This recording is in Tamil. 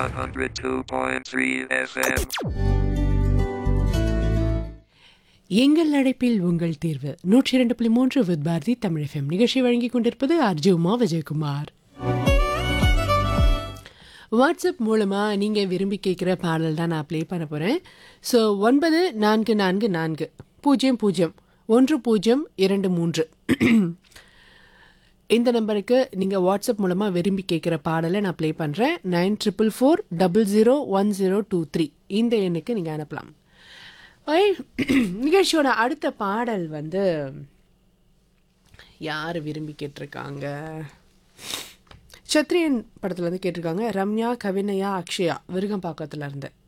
102.3 FM. எங்கள் அழைப்பில் உங்கள் தேர்வு நூற்றி இரண்டு புள்ளி மூன்று வித் பாரதி தமிழ் எஃப்எம் நிகழ்ச்சி வழங்கிக் கொண்டிருப்பது அர்ஜு உமா விஜயகுமார் வாட்ஸ்அப் மூலமாக நீங்கள் விரும்பி கேட்குற பாடல் தான் நான் ப்ளே பண்ண போகிறேன் ஸோ ஒன்பது நான்கு நான்கு நான்கு பூஜ்ஜியம் பூஜ்ஜியம் ஒன்று பூஜ்ஜியம் இரண்டு மூன்று இந்த நம்பருக்கு நீங்கள் வாட்ஸ்அப் மூலமாக விரும்பி கேட்குற பாடலை நான் ப்ளே பண்ணுறேன் nine triple four double zero one zero two three இந்த எண்ணுக்கு நீங்கள் அனுப்பலாம் ஐ, நிகழ்ச்சியோட அடுத்த பாடல் வந்து யார் விரும்பி கேட்டிருக்காங்க சத்ரியன் படத்துல இருந்து கேட்டிருக்காங்க ரம்யா கவினயா அக்ஷயா விருகம்பாக்கத்துல இருந்து